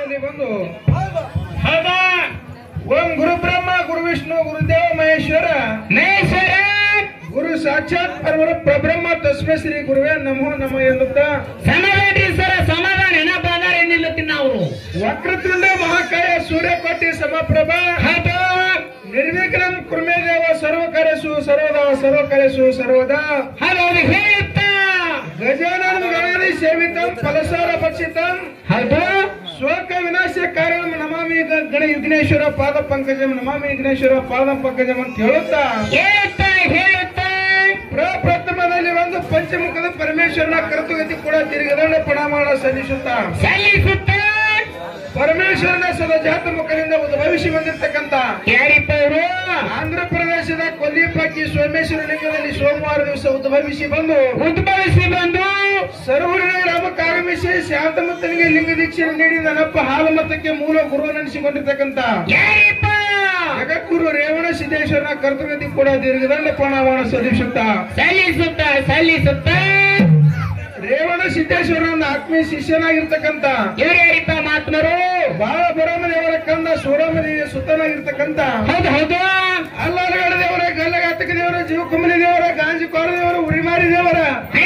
ಗ್ರಾಮದಲ್ಲಿ ಬಂದು ಹೌದಾ ಓಂ ಗುರು ಬ್ರಹ್ಮ ಗುರು ವಿಷ್ಣು ಗುರುದೇವ ಮಹೇಶ್ವರ ಮಹೇಶ್ವರ ಗುರು ಸಾಕ್ಷಾತ್ ಪರಮ ಪ್ರಬ್ರಹ್ಮ ತಸ್ಮೈ ಶ್ರೀ ಗುರುವೇ ನಮೋ ನಮ ಎನ್ನುತ್ತಾ ಸಮಾಧಾನ ಸರ ಸಮಾಧಾನ ನೆನಪ ಅದಾರ ಏನಿಲ್ಲತ್ತಿನ ಅವರು ವಕ್ರತುಂಡ ಮಹಾಕಾಯ ಸೂರ್ಯಕೋಟಿ ಸಮಪ್ರಭ ಹೌದು ನಿರ್ವಿಘ್ನಂ ಕುರ್ಮೇ ದೇವ ಸರ್ವಕರಸು ಸರ್ವದಾ ಸರ್ವಕರಸು ಸರ್ವದಾ ಹೌದು ಹೇಳುತ್ತಾ ಗಜಾನನ ಗಣಾನಿ ಸೇವಿತಂ ಫಲಸಾರ ಭಕ್ಷಿತಂ ಹೌದು ಶೋಕ ವಿನಾಶ ಕಾರಣ ನಮಾಮಿ ಗ- ಗಣ ವಿಘ್ನೇಶ್ವರ ಪಾದ ಪಂಕಜಂ ನಮಾಮಿ ವಿಘ್ನೇಶ್ವರ ಪಾದ ಪಂಕಜಂ ಅಂತ ಹೇಳುತ್ತಾ ಹೇಳುತ್ತಾ ಹೇಳುತ್ತಾ ಪ್ರಪ್ರಥಮದಲ್ಲಿ ಒಂದು ಪಂಚಮುಖದ ಪರಮೇಶ್ವರನ ಕರ್ತುಗತಿ ಕೂಡ ತಿರುಗದಂಡ ಪ್ರಣಾಮಣ ಸಲ್ಲಿಸುತ್ತಾ ಸಲ್ಲಿಸುತ್ತಾ ಪರಮೇಶ್ವರನ ಸದಜಾತ ಮುಖದಿಂದ ಉದ್ಭವಿಸಿ ಬಂದಿರತಕ್ಕಂತ ಯಾರಿಪ್ಪ ಅವರು ಆಂಧ್ರ ಪ್ರದೇಶದ ಕೊಲ್ಲಿಪಕ್ಕಿ ಸೋಮೇಶ್ವರ ಲಿಂಗದಲ್ಲಿ ಸೋಮವಾರ ದಿವಸ ಉದ್ಭವಿಸಿ ಬಂದು ಉದ್ಭವಿಸಿ ಬಂದು ಸರ್ವೂರಿನ ಗ್ರಾಮಕ್ಕೆ ಆಗಮಿಸಿ ಶಾಂತಮುತ್ತನಿಗೆ ಲಿಂಗ ದೀಕ್ಷೆ ನೀಡಿ ನನ್ನಪ್ಪ ಹಾಲು ಮತಕ್ಕೆ ಮೂಲ ಗುರು ನೆನೆಸಿಕೊಂಡಿರ್ತಕ್ಕಂತ ಯಾರಿಪ್ಪ ಜಗದ್ಗುರು ರೇವಣ ಸಿದ್ದೇಶ್ವರನ ಕರ್ತೃಗತಿ ಕೂಡ ದೀರ್ಘದಂಡ ಪ್ರಣಾಮಣ ಸಲ್ಲಿಸುತ್ತಾ ಸಲ್ಲಿಸುತ್ತಾ ಸಲ್ಲಿಸುತ್ತಾ ರೇವಣ ಸಿದ್ದೇಶ್ವರನ ಆತ್ಮೀಯ ಶಿಷ್ಯನಾಗಿರ್ತಕ್ಕಂತ ಇವ್ರು ಯಾರಿಪ್ಪ ಮಾತ್ಮರು ಬಾಳ ಬರೋಮ ದೇವರ ಕಂದ ಸೂರಮ ದೇವಿಯ ಸುತ್ತನಾಗಿರ್ತಕ್ಕಂತ ಹೌದು ಹೌದು ಅಲ್ಲಾರಗಡ ದೇವರ ಗಲ್ಲಗಾತಕ ದೇವರ ಜೀವಕುಂಬಲಿ ದೇವರ ಗಾಂಜಿಕೋರ ದೇವರ ಉರಿಮಾರಿ ದೇವರ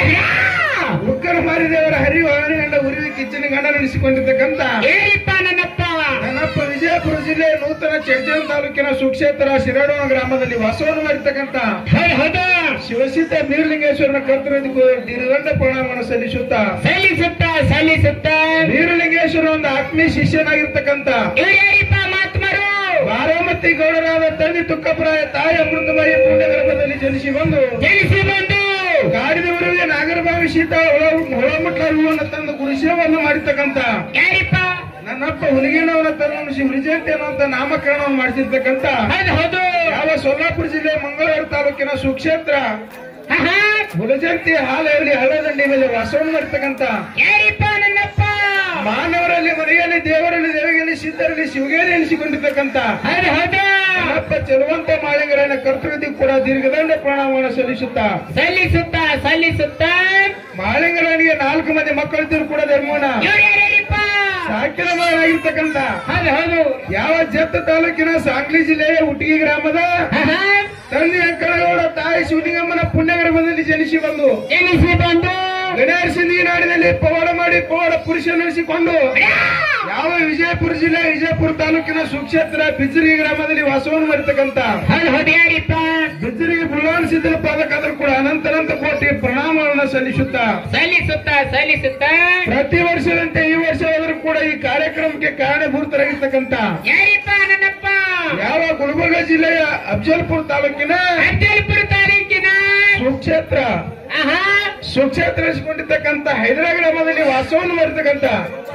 ಉಕ್ಕರ ಮಾರಿ ದೇವರ ಹರಿ ವಾಣಿ ಗಂಡ ಉರಿವಿ ಕಿಚ್ಚನ ಗಂಡ ನಡೆಸಿಕೊಂಡಿರ್ತಕ್ಕಂತ ಏರಿಪ್ಪ ನನ್ನಪ್ಪ ನನ್ನಪ್ಪ ವಿಜಯಪುರ ಜಿಲ್ಲೆ ನೂತನ ಚಡ್ಜನ್ ತಾಲೂಕಿನ ಸುಕ್ಷೇತ್ರ ಶಿರಾಡೋಣ ಗ್ರಾಮದಲ್ಲಿ ವಾಸವನ್ನು ಮಾಡಿರ್ತಕ್ಕಂತ ಹೌದು ಹೌದು ಶಿವಸಿದ್ಧ ಬೀರಲಿಂಗೇಶ್ವರನ ಕರ್ತೃ ದಿರದಂಡ ಪ್ರಣಾಮನ ಸಲ್ಲಿಸುತ್ತಾ ಸಲ್ಲಿಸುತ್ತಾ ಸಲ್ಲಿಸುತ್ತಾ ಬೀರಲಿಂಗೇಶ್ವರ ಒಂದು ಆತ್ಮೀಯ ಶಿಷ್ಯನಾಗಿರ್ತಕ್ಕಂತ ಇವ್ರು ಯಾರಿಪ್ಪ ಮಾತ್ಮರು ಬಾರಾಮತಿ ಗೌಡರಾದ ತಂದೆ ತುಕ್ಕಪರಾಯ ತಾಯಿ ಅಮೃತಮಯಿ ಪುಣ್ಯ ಗರ್ಭದಲ್ಲಿ ಜನಿಸಿ ಬಂದು ಜನಿಸಿ ಬಂದು ಕಾಡಿದವರಿಗೆ ನಾಗರಭಾವಿ ಶೀತ ಹೊಳಮಟ್ಲ ಹೂವನ್ನು ತಂದು ಗುರುಶೇವನ್ನು ಮಾಡಿರ್ತಕ್ಕಂತ ಯಾರಿಪ್ಪ ನನ್ನಪ್ಪ ಹುಲಿಗಿನವನ ತರುಣಿಸಿ ಹುಲಿಜಯಂತಿ ಅನ್ನುವಂತ ನಾಮಕರಣವನ್ನು ಮಾಡಿಸಿರ್ತಕ್ಕಂತ ಹೌದು ಹೌದು ಯಾವ ಸೊಲ್ಲಾಪುರ ಜಿಲ್ಲೆ ಮಂಗಳೂರು ತಾಲೂಕಿನ ಸುಕ್ಷೇತ್ರ ಆಹಾ. ಹುಲಜಂತಿ ಹಾಲಹಳ್ಳಿ ಹಳ್ಳದಂಡಿ ಮೇಲೆ ವಾಸವನ್ನು ಮಾಡಿರ್ತಕ್ಕಂತ ಯಾರಿಪ್ಪ ನನ್ನಪ್ಪ ಮಾನವರಲ್ಲಿ ಮನೆಯಲ್ಲಿ ದೇವರಲ್ಲಿ ದೇವರಲ್ಲಿ ಸಿದ್ಧರಲ್ಲಿ ಶಿವಗೇರಿ ಎನಿಸಿಕೊಂಡಿರ್ತಕ್ಕಂತ ಹೌದು ಹೌದು ನನ್ನಪ್ಪ ಚೆಲುವಂತ ಮಾಳಿಂಗರನ್ನ ಕರ್ತೃತಿ ಕೂಡ ದೀರ್ಘದಂಡ ಪ್ರಣಾಮವನ್ನು ಸಲ್ಲಿಸುತ್ತಾ ಸಲ್ಲಿಸುತ್ತಾ ಸಲ್ಲಿಸುತ್ತಾ ಮಾಳಿಂಗರನಿಗೆ ನಾಲ್ಕು ಮಂದಿ ಮಕ್ಕಳಿದ್ದರು ಕೂಡ ಧರ್ಮೋಣ ಇವ್ರು ಯಾರ್ಯಾರಿಪ್ಪ ಸಾಕಿನ ಮಗನಾಗಿರ್ತಕ್ಕಂತ ಹೌದು ಹೌದು ಯಾವ ಜತ್ತ ತಾಲೂಕಿನ ಸಾಂಗ್ಲಿ ಜಿಲ್ಲೆಯ ಹುಟ್ಟಿಗೆ ಗ್ರಾಮದ ಆಹಾ. ತಂದೆ ಅಂಕಣಗೌಡ ತಾಯಿ ಶಿವಲಿಂಗಮ್ಮನ ಪುಣ್ಯಗರ್ಭದಲ್ಲಿ ಜನಿಸಿ ಬಂದು ಜನಿಸಿ ಬಂದು ಗಣೇಶನಿಗೆ ನಾಡಿನಲ್ಲಿ ಪವಾಡ ಮಾಡಿ ಪವಾಡ ಪುರುಷ ನಡೆಸಿಕೊಂಡು ಯಾವ ವಿಜಯಪುರ ಜಿಲ್ಲೆ ವಿಜಯಪುರ ತಾಲೂಕಿನ ಸುಕ್ಷೇತ್ರ ಬಿಜ್ರಿ ಗ್ರಾಮದಲ್ಲಿ ವಾಸವನ್ನು ಮಾಡಿರ್ತಕ್ಕಂತ ಹೌದು ಹೌದು ಯಾರಿಪ್ಪ ಬಿಜ್ರಿಗೆ ಬುಲ್ವಾನ್ ಸಿದ್ಧನ ಪಾದಕಾದರೂ ಕೂಡ ಅನಂತನಂತ ಕೋಟಿ ಪ್ರಣಾಮವನ್ನು ಸಲ್ಲಿಸುತ್ತಾ ಸಲ್ಲಿಸುತ್ತಾ ಸಲ್ಲಿಸುತ್ತಾ ಪ್ರತಿ ವರ್ಷದಂತೆ ಈ ವರ್ಷವಾದರೂ ಕೂಡ ಈ ಕಾರ್ಯಕ್ರಮಕ್ಕೆ ಕಾರಣಭೂತರಾಗಿರ್ತಕ್ಕಂತ ಯಾರಿಪ್ಪ ನನ್ನಪ್ಪ ಯಾವ ಗುಲ್ಬರ್ಗ ಜಿಲ್ಲೆಯ ಅಫಜಲ್ಪುರ ತಾಲೂಕಿನ ಅಫಜಲ್ಪುರ ತಾಲೂಕಿನ ಸುಕ್ಷೇತ್ರ ಆಹಾ ಸುಕ್ಷೇತ್ರ ಎನಿಸಿಕೊಂಡಿರ್ತಕ್ಕಂತ ಹೈದರಾಬಾದ್ ಗ್ರಾಮದಲ್ಲಿ ವಾಸವನ್ನು ಮಾಡಿರ್ತಕ್ಕಂತ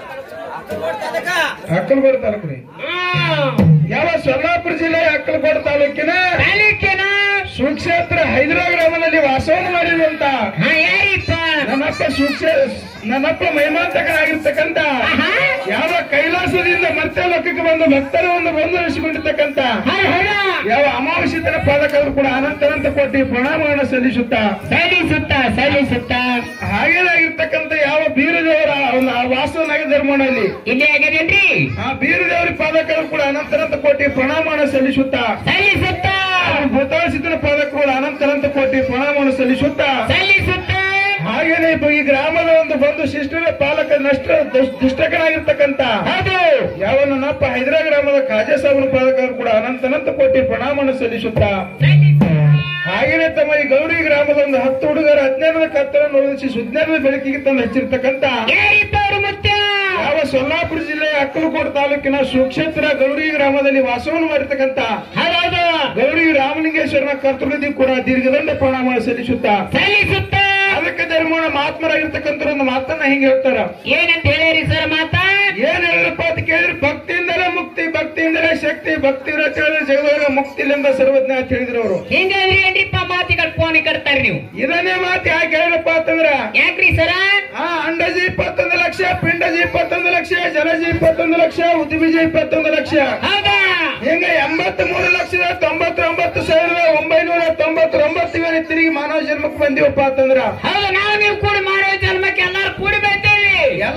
ಅಕ್ಕಲಕೋಟ ತಾಲೂಕು ರೀ. ಹ್ಮ್. ಯಾವ ಸೊಲ್ಲಾಪುರ ಜಿಲ್ಲೆಯ ಅಕ್ಕಲಕೋಟ ತಾಲೂಕಿನ ತಾಲೂಕಿನ ಸುಕ್ಷೇತ್ರ ಹೈದರಾಬಾದ್ ಗ್ರಾಮದಲ್ಲಿ ವಾಸವನ್ನು ಮಾಡಿರುವಂತ ಹಾ ಯಾರಿಪ್ಪ ನನ್ನಪ್ಪ ಸುಕ್ಷೇ ನನ್ನಪ್ಪ ಮಹಿಮಾಂತಕನಾಗಿರ್ತಕ್ಕಂತ ಆಹಾ. ಯಾವ ಕೈಲಾಸದಿಂದ ಮತ್ತೆ ಲೋಕಕ್ಕೆ ಬಂದು ಭಕ್ತರ ಒಂದು ಬಂದು ನಡೆಸಿಕೊಂಡಿರ್ತಕ್ಕಂತ ಹೌದು ಹೌದು ಯಾವ ಅಮಾವಾಸ್ಯತನ ಪಾದಕರು ಕೂಡ ಅನಂತನಂತ ಕೋಟಿ ಪ್ರಣಾಮವನ್ನು ಸಲ್ಲಿಸುತ್ತಾ ಸಲ್ಲಿಸುತ್ತಾ ಸಲ್ಲಿಸುತ್ತಾ ಹಾಗೇನಾಗಿರ್ತಕ್ಕಂಥ ಯಾವ ಬೀರದೇವರ ಒಂದು ಆ ವಾಸವನಾಗಿ ಧರ್ಮನಲ್ಲಿ ಇಲ್ಲಿ ಆಗದೇನ್ರಿ ಆ ಬೀರದೇವರ ಪಾದಕರು ಕೂಡ ಅನಂತನಂತ ಕೋಟಿ ಪ್ರಣಾಮವನ್ನು ಸಲ್ಲಿಸುತ್ತಾ ಸಲ್ಲಿಸುತ್ತಾ ಭೂತಾಳಸಿತನ ಪಾದಕರು ಅನಂತನಂತ ಕೋಟಿ ಪ್ರಣಾಮವನ್ನು ಸಲ್ಲಿಸುತ್ತಾ ಸಲ್ಲಿಸುತ್ತಾ ಹಾಗೇನೆ ಈ ಗ್ರಾಮದ ಒಂದು ಬಂಧು ಶಿಷ್ಟರ ಪಾಲಕ ನಷ್ಟ ದುಷ್- ದುಷ್ಟಕನಾಗಿರ್ತಕ್ಕಂಥ ಹೌದು ಯಾವ ನನ್ನಪ್ಪ ಹೈದರಾಬಾದ್ ಗ್ರಾಮದ ಕಾಜಾ ಸಾಬನ ಪಾಲಕರು ಕೂಡ ಅನಂತನಂತ ಕೋಟಿ ಪ್ರಣಾಮವನ್ನು ಸಲ್ಲಿಸುತ್ತಾ ಸಲ್ಲಿಸುತ್ತಾ ಹಾಗೇನೆ ತಮ್ಮ ಈ ಗೌರಿ ಗ್ರಾಮದ ಒಂದು ಹತ್ತು ಹುಡುಗರ ಹದಿನೈದರ ಕತ್ತರನ್ನು ಒದಗಿಸಿ ಸುಜ್ಞಾನದ ಬೆಳಕಿಗೆ ತಂದು ಹಚ್ಚಿರ್ತಕ್ಕಂಥ ಯಾರಿಪ್ಪ ಅವರು ಮುತ್ಯ ಯಾವ ಸೊಲ್ಲಾಪುರ ಜಿಲ್ಲೆಯ ಅಕ್ಕಲಕೋಟೆ ತಾಲೂಕಿನ ಸುಕ್ಷೇತ್ರ ಗೌರಿ ಗ್ರಾಮದಲ್ಲಿ ವಾಸವನ್ನು ಮಾಡಿರ್ತಕ್ಕಂಥ ಹೌದು ಗೌರಿ ರಾಮಲಿಂಗೇಶ್ವರನ ಕರ್ತೃದಿ ಕೂಡ ದೀರ್ಘದಂಡ ಪ್ರಣಾಮ ಸಲ್ಲಿಸುತ್ತಾ ಸಲ್ಲಿಸುತ್ತಾ ಅದಕ್ಕೆ ಧರ್ಮನ ಮಹಾತ್ಮರಾಗಿರ್ತಕ್ಕಂಥ ಒಂದು ಮಾತನ್ನ ಹಿಂಗೆ ಹೇಳ್ತಾರ ಏನಂತ ಹೇಳಿರಿ ಸರ್ ಮಾತಾ ಏನ್ ಹೇಳಿದ್ರಪ್ಪ ಅಂತ ಕೇಳಿದ್ರೆ ಭಕ್ತಿಯಿಂದಲೇ ಮುಕ್ತಿ ಭಕ್ತಿಯಿಂದಲೇ ಶಕ್ತಿ ಭಕ್ತಿ ಹೇಳಿದ್ರೆ ಜಗದೊಳಗ ಮುಕ್ತಿಲಿಂದ ಸರ್ವಜ್ಞ ಅಂತ ಹೇಳಿದ್ರು ಅವರು ಹಿಂಗಂದ್ರಿ ಏನ್ರಿಪ್ಪ ಮಾತಿಗಳು ಫೋನ್ ಕಟ್ತಾರ ನೀವು ಇದನ್ನೇ ಮಾತು ಯಾಕೆ ಹೇಳಿರಪ್ಪ ಅಂತಂದ್ರ ಯಾಕ್ರಿ ಸರ ಆ ಅಂಡಜಿ ಇಪ್ಪತ್ತೊಂದು ಲಕ್ಷ ಪಿಂಡಜಿ ಇಪ್ಪತ್ತೊಂದು ಲಕ್ಷ ಜಲಜಿ ಇಪ್ಪತ್ತೊಂದು ಲಕ್ಷ ಉದ್ದಿಬೀಜ ಇಪ್ಪತ್ತೊಂದು ಲಕ್ಷ ಹೌದಾ ಹಿಂಗ ಎಂಬತ್ ಮೂರು ಲಕ್ಷದ ತೊಂಬತ್ತೊಂಬತ್ತು ಸಾವಿರದ ಒಂಬೈನೂರ ತೊಂಬತ್ತೊಂಬತ್ತು ಇವೇನೆ ತಿರುಗಿ ಮಾನವ ಜನ್ಮಕ್ಕೆ ಬಂದಿವಪ್ಪ ಅಂತಂದ್ರ ಹೌದು ನಾವು ನೀವು ಕೂಡಿ ಮಾಡೋ ಜನ್ಮಕ್ಕೆ ಎಲ್ಲಾರು ಕೂಡಿ ಬರ್ತೇವೆ ಎಲ್ಲಾರು ಕೂಡ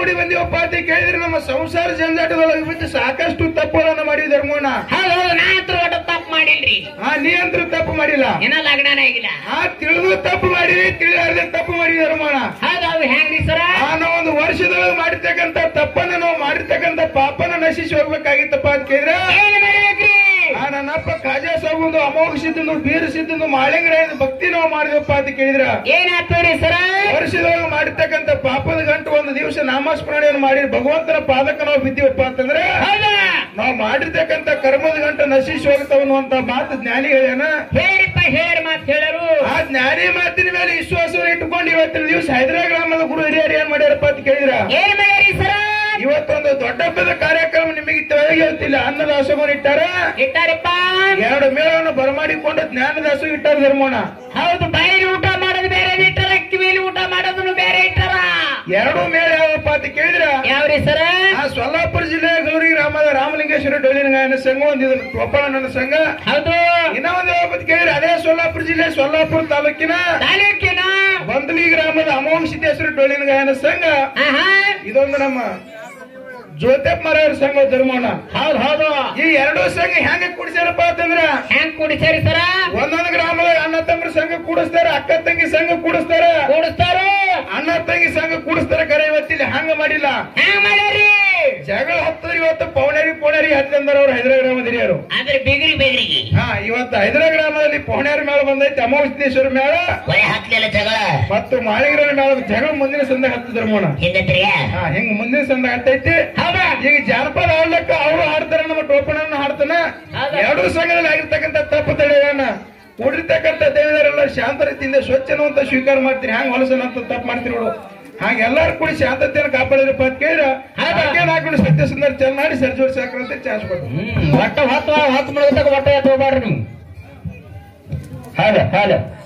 ಕೂಡಿ ಬಂದಿವಪ್ಪ ಅಂತ ಕೇಳಿದ್ರೆ ನಮ್ಮ ಸಂಸಾರ ಜಂಜಾಟದೊಳಗೆ ಬಿದ್ದು ಸಾಕಷ್ಟು ತಪ್ಪುಗಳನ್ನ ಮಾಡಿವಿ ಧರ್ಮಣ್ಣ ಹೌದು ಹೌದು ನಾ ಹತ್ರ ಒಟ್ಟು ತಪ್ಪು ಮಾಡಿಲ್ರಿ ಆ ನೀ ಅಂತೂ ತಪ್ಪು ಮಾಡಿಲ್ಲ ಏನ ಲಗ್ನನೇ ಆಗಿಲ್ಲ ಆ ತಿಳಿದು ತಪ್ಪು ಮಾಡಿವಿ ತಿಳಿದಾರ್ದೆ ತಪ್ಪು ಮಾಡಿವಿ ಧರ್ಮಣ್ಣ ಹೌದು ಹೌದು ಹೆಂಗ್ರಿ ಸರ ಆ ನಾವು ಒಂದು ವರ್ಷದೊಳಗೆ ಮಾಡಿರ್ತಕ್ಕಂಥ ತಪ್ಪನ್ನ ನಾವು ಮಾಡಿರ್ತಕ್ಕಂಥ ಪಾಪನ ನಶಿಸಿ ಹೋಗ್ಬೇಕಾಗಿತ್ತಪ್ಪ ಅಂತ ಕೇಳಿದ್ರೆ ಏನ್ ಮಾಡ್ಬೇಕ್ರಿ ಆ ನನ್ನಪ್ಪ ಖಾಜಾ ಸಾಬುಂದು ಅಮೋಘ ಸಿದ್ಧಂದು ಬೀರ ಸಿದ್ಧಂದು ಮಾಳಿಂಗರ ಭಕ್ತಿ ನಾವು ಮಾಡಿದಪ್ಪ ಅಂತ ಕೇಳಿದ್ರ ಏನಾಗ್ತವ್ರಿ ಸರ ವರ್ಷದೊಳಗೆ ಮಾಡಿರ್ತಕ್ಕಂಥ ಪಾಪದ ಗಂಟು ಒಂದು ದಿವಸ ನಾಮಸ್ಮರಣೆಯನ್ನು ಮಾಡಿ ಭಗವಂತನ ಪಾದಕ್ಕೆ ನಾವು ಬಿದ್ದೀವಪ್ಪ ಅಂತಂದ್ರೆ ಹೌದಾ ನಾವು ಮಾಡಿರ್ತಕ್ಕಂಥ ಕರ್ಮದ ಗಂಟು ನಶಿಸಿ ಹೋಗ್ತಾವ ಅನ್ನುವಂತ ಮಾತು ಜ್ಞಾನಿ ಹೇಳ್ಯಾನ ಹೇಳಿಪ್ಪ ಹೇಳಿ ಮಾತ್ ಹೇಳರು ಆ ಜ್ಞಾನಿ ಮಾತಿನ ಮೇಲೆ ವಿಶ್ವಾಸವನ್ನು ಇಟ್ಟುಕೊಂಡು ಇವತ್ತಿನ ದಿವಸ ಹೈದರಾಬಾದ್ ಗ್ರಾಮದ ಗುರು ಹಿರಿಯರು ಏನ್ ಮಾಡ್ಯಾರಪ್ಪ ಅಂತ ಕೇಳಿದ್ರ ಏನ್ ಮಾಡ್ಯಾರಿ ಸರ ಇವತ್ತೊಂದು ದೊಡ್ಡ ಹಬ್ಬದ ಕಾರ್ಯಕ್ರಮ ನಿಮಗೆ ತಿಳಿಗೆ ಗೊತ್ತಿಲ್ಲ ಅನ್ನದಾಸೋಗವನ್ನು ಇಟ್ಟಾರ ಇಟ್ಟಾರಪ್ಪ ಎರಡು ಮೇಳವನ್ನು ಬರಮಾಡಿಕೊಂಡು ಜ್ಞಾನದಾಸು ಇಟ್ಟಾರ ಧರ್ಮೋಣ ಹೌದು ಬಯಲು ಊಟ ಮಾಡೋದು ಬೇರೆ ಇಟ್ಟಾರ ಕಿವಿಲಿ ಊಟ ಮಾಡೋದನ್ನು ಬೇರೆ ಇಟ್ಟಾರ ಎರಡು ಮೇಳ ಯಾವಪ್ಪ ಅಂತ ಕೇಳಿದ್ರ ಯಾವ್ರಿ ಸರ ಆ ಸೊಲ್ಲಾಪುರ ಜಿಲ್ಲೆಯ ಗೌರಿ ಗ್ರಾಮದ ರಾಮಲಿಂಗೇಶ್ವರ ಡೊಳ್ಳಿನ ಗಾಯನ ಸಂಘ ಒಂದಿದೆ ಒಪ್ಪಳ ನನ್ನ ಸಂಘ ಹೌದು ಇನ್ನ ಒಂದು ಯಾವಪ್ಪ ಅಂತ ಕೇಳಿದ್ರೆ ಅದೇ ಸೊಲ್ಲಾಪುರ ಜಿಲ್ಲೆ ಸೊಲ್ಲಾಪುರ ತಾಲೂಕಿನ ತಾಲೂಕಿನ ಬಂದಲಿ ಗ್ರಾಮದ ಅಮೋಘ ಸಿದ್ದೇಶ್ವರ ಡೊಳ್ಳಿನ ಗಾಯನ ಸಂಘ ಆಹಾ ಇದೊಂದು ನಮ್ಮ ಜ್ಯೋತಿಪ್ಪ ಮರೆಯವ್ರ ಸಂಘ ಧರ್ಮೋಣ ಹೌದು ಹೌದು ಈ ಎರಡೂ ಸಂಘ ಹೆಂಗ ಕುಡಿಸ್ಯಾರಪ್ಪ ಅಂತಂದ್ರ ಹೆಂಗ್ ಕುಡಿಸ್ಯಾರಿ ಸರ ಒಂದೊಂದು ಗ್ರಾಮದ ಅಣ್ಣ ತಮ್ಮರ ಸಂಘ ಕೂಡಿಸ್ತಾರ ಅಕ್ಕ ತಂಗಿ ಸಂಘ ಕೂಡಿಸ್ತಾರ ಕೂಡಿಸ್ತಾರು ಅಣ್ಣ ತಂಗಿ ಸಂಘ ಕೂಡಿಸ್ತಾರ ಕರೆ ಇವತ್ತಿಲ್ಲ ಹಂಗ ಮಾಡಿಲ್ಲ ಹೆಂಗ್ ಮಾಡ್ಯಾರಿ ಜಗಳ ಹತ್ತದ ಇವತ್ತು ಪೌಣೇರಿ ಪೌಣೇರಿ ಹತ್ತಂದ್ರ ಅವ್ರು ಹೈದರಾಬಾದ್ ಗ್ರಾಮದ ಹಿರಿಯರು ಅಂದ್ರೆ ಬಿಗ್ರಿ ಬಿಗ್ರಿಗೆ ಹಾ ಇವತ್ತು ಹೈದರಾಬಾದ್ ಗ್ರಾಮದಲ್ಲಿ ಪೌಣೇರಿ ಮೇಳ ಬಂದೈತಿ ಅಮಾವಾಸ್ಯೇಶ್ವರ ಮೇಳ ಒಳ್ಳೆ ಹತ್ಲೆಲ್ಲ ಜಗಳ ಮತ್ತು ಮಾಳಿಗರ ಮೇಳ ಜಗಳ ಮುಂದಿನ ಸಂದ ಹತ್ತದ್ರ ಮೋಣ ಹಿಂದತ್ರಿಯ ಹಾ ಹಿಂಗ ಮುಂದಿನ ಸಂದ ಹತ್ತೈತಿ ಹೌದಾ ಈಗ ಜಾನಪದ ಆಡ್ಲಕ್ಕ ಅವರು ಹಾಡ್ತಾರ ನಮ್ಮ ಟೋಪಣನ್ನ ಹಾಡ್ತಾನ ಹೌದಾ? ಎರಡೂ ಸಂಘದಲ್ಲಿ ಆಗಿರ್ತಕ್ಕಂಥ ತಪ್ಪು ತಡೆಗಳನ್ನ ಕೂಡಿರ್ತಕ್ಕಂಥ ದೇವರೆಲ್ಲ ಶಾಂತ ರೀತಿಯಿಂದ ಸ್ವಚ್ಛನು ಅಂತ ಸ್ವೀಕಾರ ಮಾಡ್ತೀರಿ ಹ್ಯಾಂಗ ಹೊಲಸನ ಅಂತ ತಪ್ಪು ಮಾಡ್ತೀರಿ ನೋಡು ಹಾಗೆ ಎಲ್ಲಾರು ಕೂಡಿ ಶಾಂತತೆಯನ್ನು ಕಾಪಾಡಿರಪ್ಪ ಅಂತ ಕೇಳಿದ್ರ ಹಾಗೆ ಹಾಕೊಂಡು ಸತ್ಯ ಸುಂದರ ಚೆನ್ನಾಡಿ ಸರ್ಜೋಡಿ ಸಾಕ್ರಂತ ಚಾನ್ಸ್ ಕೊಟ್ಟು ಒಟ್ಟ ಹತ್ತು ಹತ್ತು ಮುಳುಗದಾಗ ಒಟ್ಟ ಎತ್ತು ಹೋಗ್ಬಾರ್ರಿ ನೀವು ಹೌದ ಹೌದ